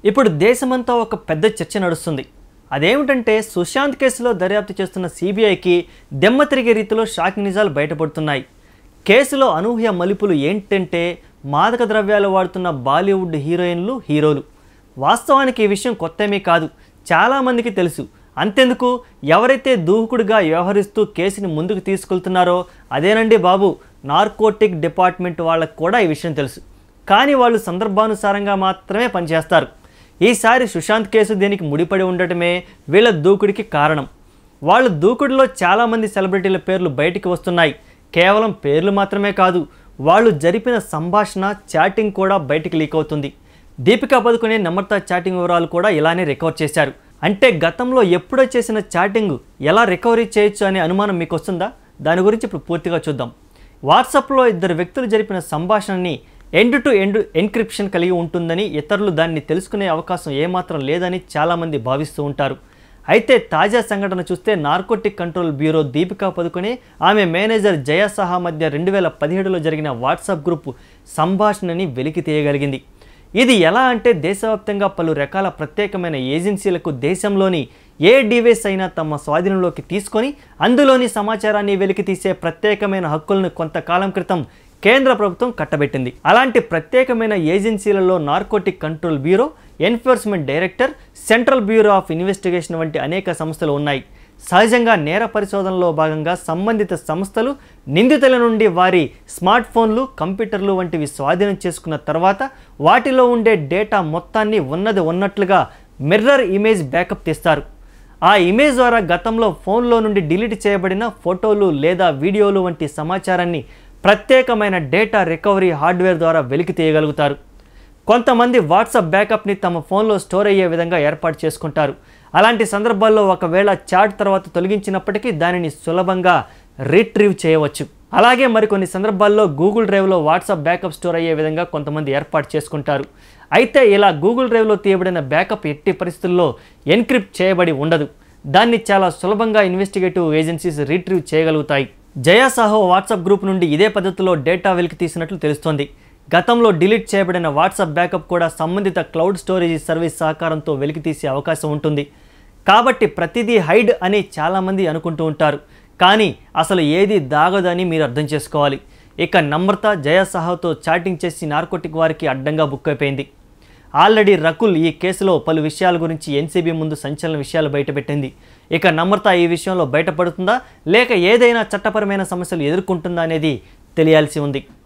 ఇప్పుడు దేశమంతా ఒక పెద్ద చర్చ నడుస్తుంది అదేమిటంటే సుశాంత్ కేసులో దర్యాప్తు చేస్తున్న సిబిఐకి దెమ్మ తిరిగే రీతిలో షాకింగ్ నిజాలు బయటపడుతున్నాయి కేసులో అనూహ్య మలుపులు ఏంటంటే మాదక ద్రవ్యాలు వాడుతున్న బాలీవుడ్ హీరోయిన్లు హీరోలు వాస్తవానికి ఈ విషయం కొత్తమీ కాదు చాలామందికి తెలుసు అంతెందుకు ఎవరైతే దూకుడుగా వ్యవహరిస్తూ కేసుని ముందుకు తీసుకెళ్తున్నారో అదేనండి బాబు నార్కోటిక్ డిపార్ట్మెంట్ వాళ్ళకు కూడా ఈ విషయం తెలుసు కానీ వాళ్ళు సందర్భానుసారంగా మాత్రమే పనిచేస్తారు ఈసారి సుశాంత్ కేసు దీనికి ముడిపడి ఉండటమే వీళ్ళ దూకుడికి కారణం వాళ్ళ దూకుడులో చాలామంది సెలబ్రిటీల పేర్లు బయటికి వస్తున్నాయి కేవలం పేర్లు మాత్రమే కాదు వాళ్ళు జరిపిన సంభాషణ చాటింగ్ కూడా బయటికి లీక్ అవుతుంది దీపికా పదుకునే నమ్రత చాటింగ్ వివరాలు కూడా ఇలానే రికవర్ చేశారు అంటే గతంలో ఎప్పుడో చేసిన చాటింగ్ ఎలా రికవరీ చేయొచ్చు అనే అనుమానం మీకు వస్తుందా దాని గురించి ఇప్పుడు పూర్తిగా చూద్దాం వాట్సాప్లో ఇద్దరు వ్యక్తులు జరిపిన సంభాషణని ఎండ్ టు ఎండ్ ఎన్క్రిప్షన్ కలిగి ఉంటుందని ఇతరులు దాన్ని తెలుసుకునే అవకాశం ఏమాత్రం లేదని చాలామంది భావిస్తూ ఉంటారు అయితే తాజా సంఘటన చూస్తే narcotic control bureau Deepika Padukone ఆమె మేనేజర్ జయ సహా మధ్య రెండు వేల పదిహేడులో జరిగిన వాట్సాప్ గ్రూప్ సంభాషణని వెలికి తీయగలిగింది ఇది ఎలా అంటే దేశవ్యాప్తంగా పలు రకాల ప్రత్యేకమైన ఏజెన్సీలకు దేశంలోని ఏ డివైస్ అయినా తమ స్వాధీనంలోకి తీసుకొని అందులోని సమాచారాన్ని వెలికి తీసే ప్రత్యేకమైన హక్కులను కొంతకాలం క్రితం కేంద్ర ప్రభుత్వం కట్టబెట్టింది అలాంటి ప్రత్యేకమైన ఏజెన్సీలలో narcotic control bureau enforcement director central bureau of investigation వంటి అనేక సంస్థలు ఉన్నాయి సహజంగా నేర పరిశోధనలో భాగంగా సంబంధిత సంస్థలు నిందితుల నుండి వారి స్మార్ట్ ఫోన్లు కంప్యూటర్లు వంటివి స్వాధీనం చేసుకున్న తర్వాత వాటిలో ఉండే డేటా మొత్తాన్ని ఉన్నది ఉన్నట్లుగా మిర్రర్ ఇమేజ్ బ్యాకప్ తీస్తారు ఆ ఇమేజ్ ద్వారా గతంలో ఫోన్లో నుండి డిలీట్ చేయబడిన ఫోటోలు లేదా వీడియోలు వంటి సమాచారాన్ని ప్రత్యేకమైన డేటా రికవరీ హార్డ్వేర్ ద్వారా వెలికి తీయగలుగుతారు కొంతమంది వాట్సాప్ బ్యాకప్ని తమ ఫోన్లో స్టోర్ అయ్యే విధంగా ఏర్పాటు చేసుకుంటారు అలాంటి సందర్భాల్లో ఒకవేళ చాట్ తర్వాత తొలగించినప్పటికీ దానిని సులభంగా రిట్రీవ్ చేయవచ్చు అలాగే మరికొన్ని సందర్భాల్లో గూగుల్ డ్రైవ్లో వాట్సాప్ బ్యాకప్ స్టోర్ అయ్యే విధంగా కొంతమంది ఏర్పాటు చేసుకుంటారు అయితే ఇలా గూగుల్ డ్రైవ్లో తీయబడిన బ్యాకప్ ఎట్టి పరిస్థితుల్లో ఎన్క్రిప్ట్ చేయబడి ఉండదు దాన్ని చాలా సులభంగా ఇన్వెస్టిగేటివ్ ఏజెన్సీస్ రిట్రీవ్ చేయగలుగుతాయి జయా సాహో వాట్సాప్ గ్రూప్ నుండి ఇదే పద్ధతిలో డేటా వెలికి తీసినట్లు తెలుస్తోంది గతంలో డిలీట్ చేయబడిన వాట్సాప్ బ్యాకప్ కూడా సంబంధిత క్లౌడ్ స్టోరేజ్ సర్వీస్ సహకారంతో వెలికి తీసే అవకాశం ఉంటుంది కాబట్టి ప్రతిదీ హైడ్ అని చాలామంది అనుకుంటూ ఉంటారు కానీ అసలు ఏది దాగదని మీరు అర్థం చేసుకోవాలి ఇక నమ్రత జయ సహాతో చాటింగ్ చేసి నార్కోటిక్ వారికి అడ్డంగా బుక్ అయిపోయింది ఆల్రెడీ రకుల్ ఈ కేసులో పలు విషయాల గురించి ఎన్సీబీ ముందు సంచలన విషయాలు బయటపెట్టింది ఇక నమ్రత ఈ విషయంలో బయటపడుతుందా లేక ఏదైనా చట్టపరమైన సమస్యలు ఎదుర్కొంటుందా అనేది తెలియాల్సి ఉంది